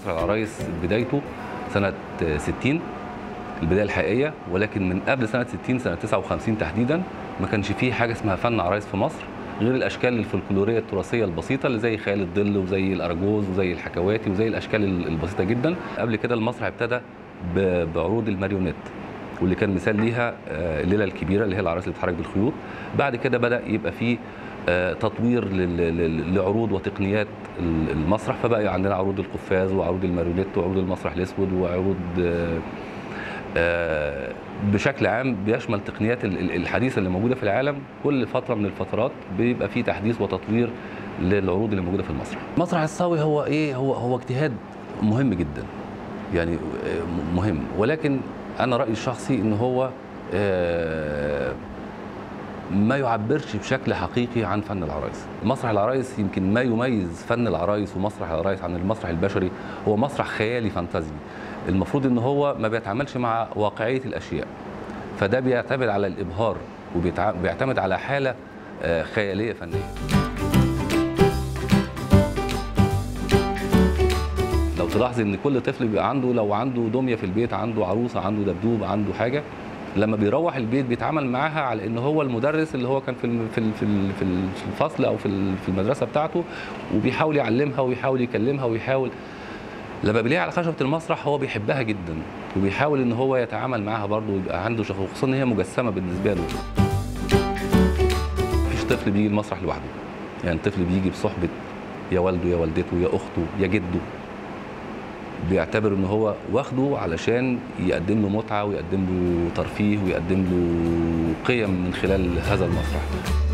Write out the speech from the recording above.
مسرح العرايس بدايته سنه 60 البدايه الحقيقيه ولكن من قبل سنه 60 سنه 59 تحديدا ما كانش فيه حاجه اسمها فن عرايس في مصر غير الاشكال الفولكلوريه التراثيه البسيطه اللي زي خيال الظل وزي الاراجوز وزي الحكواتي وزي الاشكال البسيطه جدا قبل كده المسرح ابتدى ب- بعروض الماريونيت واللي كان مثال ليها آه، الليله الكبيره اللي هي العرايس اللي بتتحرك بالخيوط بعد كده بدا يبقى فيه آه، تطوير لل- لل- لعروض وتقنيات ال- المسرح فبقى عندنا عروض القفاز وعروض الماريونيت وعروض المسرح الاسود وعروض آه، آه، بشكل عام بيشمل تقنيات ال- ال- الحديثه اللي موجوده في العالم كل فتره من الفترات بيبقى فيه تحديث وتطوير للعروض اللي موجوده في المسرح. مسرح الصاوي هو ايه؟ هو هو اجتهاد مهم جدا. يعني آه، م- مهم ولكن انا رايي الشخصي ان هو آه، ما يعبرش بشكل حقيقي عن فن العرايس مسرح العرايس يمكن ما يميز فن العرايس ومسرح العرايس عن المسرح البشري هو مسرح خيالي فانتازي المفروض ان هو ما بيتعاملش مع واقعيه الاشياء فده بيعتمد على الابهار وبيعتمد على حاله آه، خياليه فنيه لو تلاحظ ان كل طفل بيبقى عنده لو عنده دميه في البيت عنده عروسه عنده دبدوب عنده حاجه لما بيروح البيت بيتعامل معاها على ان هو المدرس اللي هو كان في الم- في ال- في ال- في ال- في الفصل او في ال- في المدرسه بتاعته وبيحاول يعلمها ويحاول يكلمها ويحاول لما بيلاقيها على خشبه المسرح هو بيحبها جدا وبيحاول ان هو يتعامل معاها برضه ويبقى عنده شغف خصوصا ان هي مجسمه بالنسبه له مفيش طفل بيجي المسرح لوحده يعني الطفل بيجي بصحبه يا والده يا والدته يا اخته يا جده بيعتبر ان هو واخده علشان يقدم له متعه ويقدم له ترفيه ويقدم له قيم من خلال هذا المسرح